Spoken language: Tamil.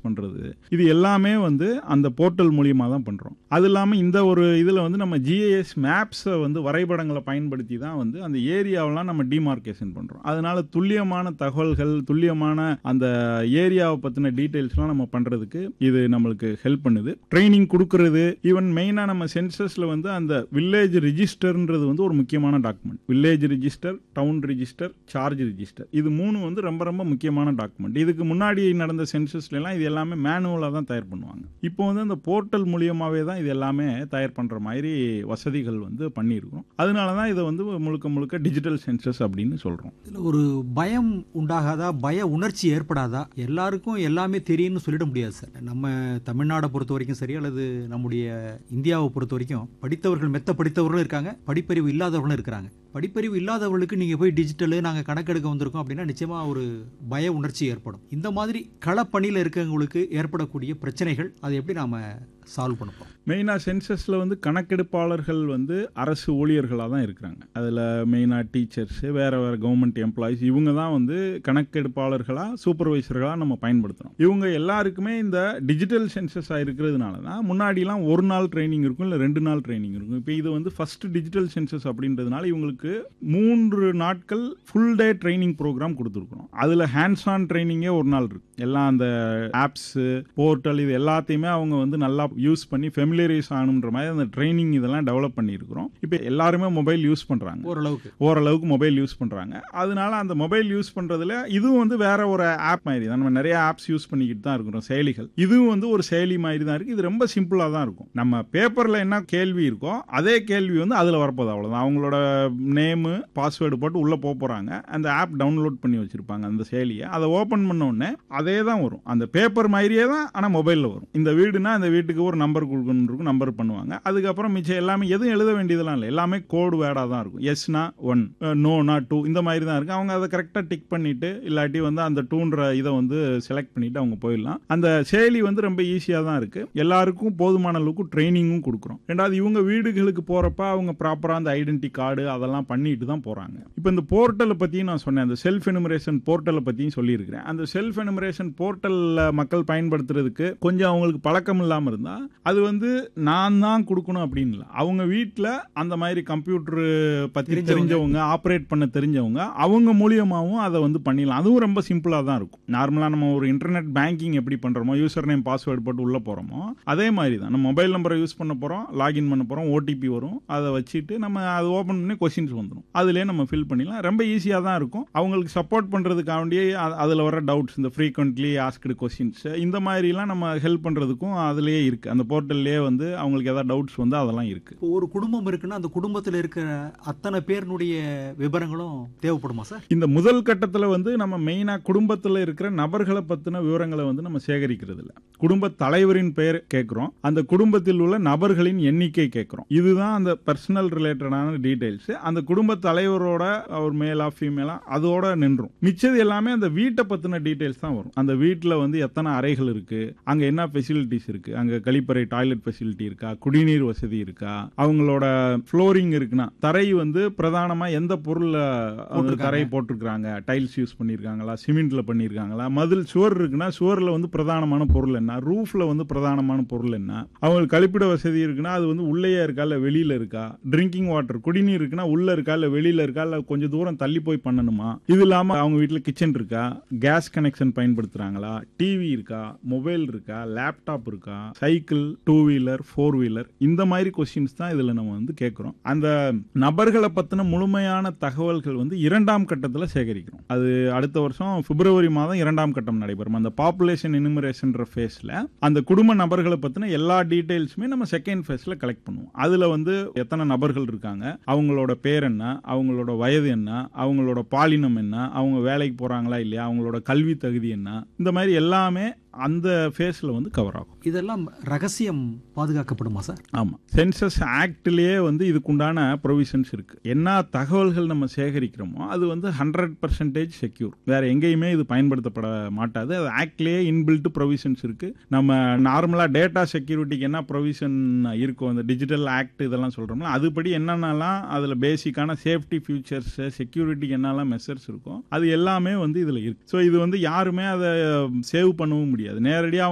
பண்றது இது எல்லாமே வந்து அந்த போர்ட்டல் மூலியமா தான் பண்றோம் அது இல்லாம இந்த ஒரு இதுல வந்து நம்ம ஜிஐஎஸ் மேப்ஸை வந்து வரைபடங்களை பயன்படுத்தி தான் வந்து அந்த ஏரியாவெல்லாம் நம்ம டிமார்க்கேஷன் பண்றோம் அதனால துல்லியமான தகவல்கள் துல்லியமான அந்த ஏரியாவை பத்தின டீடைல்ஸ்லாம் நம்ம பண்றதுக்கு இது நம்மளுக்கு ஹெல்ப் பண்ணுது ட்ரைனிங் கொடுக்கறது ஈவன் மெயினா நம்ம சென்சஸ்ல வந்து அந்த வில்லேஜ் ரிஜிஸ்டர்ன்றது வந்து ஒரு முக்கியமான document village register town register charge register இது மூணு வந்து ரொம்ப ரொம்ப முக்கியமான டாக்குமெண்ட் இதுக்கு முன்னாடி நடந்த சென்சஸ்ல எல்லாம் இது எல்லாமே மேனுவலா தான் தயார் பண்ணுவாங்க இப்போ வந்து அந்த போர்ட்டல் மூலியமாவே தான் இது எல்லாமே தயார் பண்ற மாதிரி வசதிகள் வந்து பண்ணியிருக்கிறோம் அதனால தான் இதை வந்து முழுக்க முழுக்க டிஜிட்டல் சென்சஸ் அப்படின்னு சொல்றோம் இதுல ஒரு பயம் உண்டாகாதா பய உணர்ச்சி ஏற்படாதா எல்லாருக்கும் எல்லாமே தெரியும்னு சொல்லிட முடியாது சார் நம்ம தமிழ்நாடை பொறுத்த வரைக்கும் சரி அல்லது நம்முடைய இந்தியாவை பொறுத்த வரைக்கும் படித்தவர்கள் மெத்த படித்தவர்களும் இருக்காங்க படிப்பறிவு இல்லாதவர்களும் இருக்கிறாங்க படிப்பறிவு இல்லாதவர்களுக்கு நீங்க போய் டிஜிட்டலு நாங்க கணக்கெடுக்க வந்திருக்கோம் அப்படின்னா நிச்சயமா ஒரு பய உணர்ச்சி ஏற்படும் இந்த மாதிரி களப்பணியில் இருக்கவங்களுக்கு ஏற்படக்கூடிய பிரச்சனைகள் அதை எப்படி நாம சால்வ் பண்ண மெயினாக சென்சஸில் வந்து கணக்கெடுப்பாளர்கள் வந்து அரசு ஊழியர்களாக தான் இருக்கிறாங்க அதில் மெயினாக டீச்சர்ஸு வேறு வேறு கவர்மெண்ட் எம்ப்ளாயிஸ் இவங்க தான் வந்து கணக்கெடுப்பாளர்களாக சூப்பர்வைசர்களாக நம்ம பயன்படுத்துகிறோம் இவங்க எல்லாருக்குமே இந்த டிஜிட்டல் சென்சஸாக இருக்கிறதுனால தான் முன்னாடிலாம் ஒரு நாள் ட்ரைனிங் இருக்கும் இல்லை ரெண்டு நாள் ட்ரைனிங் இருக்கும் இப்போ இது வந்து ஃபர்ஸ்ட் டிஜிட்டல் சென்சஸ் அப்படின்றதுனால இவங்களுக்கு மூன்று நாட்கள் ஃபுல் டே ட்ரைனிங் ப்ரோக்ராம் கொடுத்துருக்குறோம் அதில் ஹேண்ட்ஸ் ஆன் ட்ரைனிங்கே ஒரு நாள் இருக்கு எல்லாம் அந்த ஆப்ஸு போர்ட்டல் இது எல்லாத்தையுமே அவங்க வந்து நல்லா யூஸ் பண்ணி ஃபெமிலியரைஸ் ஆகணுன்ற மாதிரி அந்த ட்ரைனிங் இதெல்லாம் டெவலப் பண்ணியிருக்கிறோம் இப்போ எல்லாருமே மொபைல் யூஸ் பண்ணுறாங்க ஓரளவுக்கு ஓரளவுக்கு மொபைல் யூஸ் பண்ணுறாங்க அதனால அந்த மொபைல் யூஸ் பண்ணுறதுல இதுவும் வந்து வேற ஒரு ஆப் மாதிரி தான் நம்ம நிறைய ஆப்ஸ் யூஸ் பண்ணிக்கிட்டு தான் இருக்கிறோம் செயலிகள் இதுவும் வந்து ஒரு செயலி மாதிரி தான் இருக்குது இது ரொம்ப சிம்பிளாக தான் இருக்கும் நம்ம பேப்பரில் என்ன கேள்வி இருக்கோ அதே கேள்வி வந்து அதில் வரப்போகுது அவ்வளோதான் அவங்களோட நேமு பாஸ்வேர்டு போட்டு உள்ளே போக போகிறாங்க அந்த ஆப் டவுன்லோட் பண்ணி வச்சுருப்பாங்க அந்த செயலியை அதை ஓப்பன் பண்ண உடனே அதே தான் வரும் அந்த பேப்பர் மாதிரியே தான் ஆனால் மொபைலில் வரும் இந்த வீடுனா அந்த வீட்டுக்கு ஒரு நம்பர் கொடுக்கணும் இருக்கும் நம்பர் பண்ணுவாங்க அதுக்கப்புறம் மிச்சம் எல்லாமே எதுவும் எழுத வேண்டியதெல்லாம் இல்லை எல்லாமே கோடு வேர்டாக தான் இருக்கும் எஸ்னா ஒன் நோனா டூ இந்த மாதிரி தான் இருக்கு அவங்க அதை கரெக்டாக டிக் பண்ணிட்டு இல்லாட்டி வந்து அந்த டூன்ற இதை வந்து செலக்ட் பண்ணிட்டு அவங்க போயிடலாம் அந்த செயலி வந்து ரொம்ப ஈஸியாக தான் இருக்கு எல்லாருக்கும் போதுமான அளவுக்கு ட்ரைனிங்கும் கொடுக்குறோம் ரெண்டாவது இவங்க வீடுகளுக்கு போறப்ப அவங்க ப்ராப்பராக அந்த ஐடென்டி கார்டு அதெல்லாம் பண்ணிட்டு தான் போறாங்க இப்போ இந்த போர்ட்டலை பற்றியும் நான் சொன்னேன் அந்த செல்ஃப் எனுமரேஷன் போர்ட்டலை பற்றியும் சொல்லியிருக்கிறேன் அந்த செல்ஃப் எனுமரேஷன் போர்ட்டலில் மக்கள் பயன்படுத்துறதுக்கு கொஞ்சம் அவங்களுக்கு பழக்கம் இல்லாமல் இருந்தால் அது வந்து நான் தான் கொடுக்கணும் அப்படின்னு இல்லை அவங்க வீட்டில் அந்த மாதிரி கம்ப்யூட்டர் பற்றி தெரிஞ்சவங்க. தெரிஞ்சவங்க ஆப்ரேட் பண்ண தெரிஞ்சவங்க அவங்க மூலியமாகவும் அதை வந்து பண்ணிடலாம் அதுவும் ரொம்ப சிம்பிளாக தான் இருக்கும் நார்மலாக நம்ம ஒரு இன்டர்நெட் பேங்கிங் எப்படி பண்ணுறோமோ யூசர் நேம் பாஸ்வேர்டு போட்டு உள்ளே போகிறோமோ அதே மாதிரி தான் நம்ம மொபைல் நம்பரை யூஸ் பண்ண போகிறோம் லாகின் பண்ண போகிறோம் ஓடிபி வரும் அதை வச்சுட்டு நம்ம அதை ஓப்பன் பண்ணி கொஸ்டின்ஸ் வந்துடும் அதிலே நம்ம ஃபில் பண்ணிடலாம் ரொம்ப ஈஸியாக தான் இருக்கும் அவங்களுக்கு சப்போர்ட் பண்ணுறதுக்காண்டி அதில் வர டவுட்ஸ் இந்த ஃப்ரீக்வெண்ட்லி ஆஸ்க்டு கொஸ்டின்ஸ் இந்த மாதிரிலாம் நம்ம ஹெல்ப் பண்ணுறதுக்கும் அதுலேயே இருக்குது அந்த போர்ட்டல்லே வந்து அவங்களுக்கு ஏதாவது டவுட்ஸ் வந்து அதெல்லாம் இருக்குது இப்போ ஒரு குடும்பம் இருக்குன்னா அந்த குடும்பத்தில் இருக்கிற அத்தனை பேருனுடைய விவரங்களும் தேவைப்படுமா சார் இந்த முதல் கட்டத்தில் வந்து நம்ம மெயினாக குடும்பத்தில் இருக்கிற நபர்களை பற்றின விவரங்களை வந்து நம்ம சேகரிக்கிறது இல்ல குடும்ப தலைவரின் பெயர் கேட்குறோம் அந்த குடும்பத்தில் உள்ள நபர்களின் எண்ணிக்கை கேட்குறோம் இதுதான் அந்த பர்சனல் ரிலேட்டடான டீடைல்ஸ் அந்த குடும்ப தலைவரோட அவர் மேலா ஃபீமேலா அதோட நின்றும் மிச்சது எல்லாமே அந்த வீட்டை பற்றின டீடைல்ஸ் தான் வரும் அந்த வீட்டில் வந்து எத்தனை அறைகள் இருக்கு அங்கே என்ன ஃபெசிலிட்டிஸ் இருக்கு அங்கே கழிப்பறை டாய்லெட் ஃபெசிலிட்டி இருக்கா குடிநீர் வசதி இருக்கா அவங்களோட ஃப்ளோரிங் இருக்குன்னா தரை வந்து பிரதானமா எந்த பொருள்ல அந்த போட்டிருக்காங்க. தரை போட்டிருக்காங்க டைல்ஸ் யூஸ் பண்ணியிருக்காங்களா சிமெண்ட்ல பண்ணியிருக்காங்களா மதில் சுவர் இருக்குன்னா சுவர்ல வந்து பிரதானமான பொருள் என்ன ரூஃப்ல வந்து பிரதானமான பொருள் என்ன அவங்களுக்கு கழிப்பிட வசதி இருக்குன்னா அது வந்து உள்ளேயே இருக்கா இல்ல வெளியில இருக்கா ட்ரிங்கிங் வாட்டர் குடிநீர் இருக்குன்னா உள்ள இருக்கா இல்ல வெளியில இருக்கா இல்ல கொஞ்சம் தூரம் தள்ளி போய் பண்ணணுமா இது இல்லாம அவங்க வீட்டுல கிச்சன் இருக்கா கேஸ் கனெக்ஷன் பயன்படுத்துறாங்களா டிவி இருக்கா மொபைல் இருக்கா லேப்டாப் இருக்கா cycle two wheeler four wheeler இந்த மாதிரி கொஸ்டின்ஸ் தான் இதுல நம்ம வந்து கேட்கிறோம் அந்த நபர்களை பத்தின முழுமையான தகவல்கள் வந்து இரண்டாம் கட்டத்தில் சேகரிக்கிறோம் அது அடுத்த வருஷம் பிப்ரவரி மாதம் இரண்டாம் கட்டம் நடைபெறும் அந்த பாப்புலேஷன் இனிமரேஷன்ற ஃபேஸ்ல அந்த குடும்ப நபர்களை பத்தின எல்லா டீடைல்ஸுமே நம்ம செகண்ட் ஃபேஸ்ல கலெக்ட் பண்ணுவோம் அதுல வந்து எத்தனை நபர்கள் இருக்காங்க அவங்களோட பேர் என்ன அவங்களோட வயது என்ன அவங்களோட பாலினம் என்ன அவங்க வேலைக்கு போறாங்களா இல்லையா அவங்களோட கல்வி தகுதி என்ன இந்த மாதிரி எல்லாமே அந்த ஃபேஸ்ல வந்து கவர் ஆகும் இதெல்லாம் ரகசியம் பாதுகாக்கப்படுமா சார் ஆமா சென்சஸ் ஆக்ட்லயே வந்து இதுக்குண்டான ப்ரொவிஷன்ஸ் இருக்கு என்ன தகவல்கள் நம்ம சேகரிக்கிறோமோ அது வந்து ஹண்ட்ரட் பர்சன்டேஜ் செக்யூர் வேற எங்கேயுமே இது பயன்படுத்தப்பட மாட்டாது அது ஆக்ட்லயே இன்பில்ட் ப்ரொவிஷன்ஸ் இருக்கு நம்ம நார்மலா டேட்டா செக்யூரிட்டிக்கு என்ன ப்ரொவிஷன் இருக்கும் அந்த டிஜிட்டல் ஆக்ட் இதெல்லாம் சொல்றோம்ல அதுபடி என்னென்னலாம் அதுல பேசிக்கான சேஃப்டி ஃபியூச்சர்ஸ் செக்யூரிட்டிக்கு என்னெல்லாம் மெஷர்ஸ் இருக்கும் அது எல்லாமே வந்து இதுல இருக்கு ஸோ இது வந்து யாருமே அதை சேவ் பண்ணவும் முடியாது நேரடியாக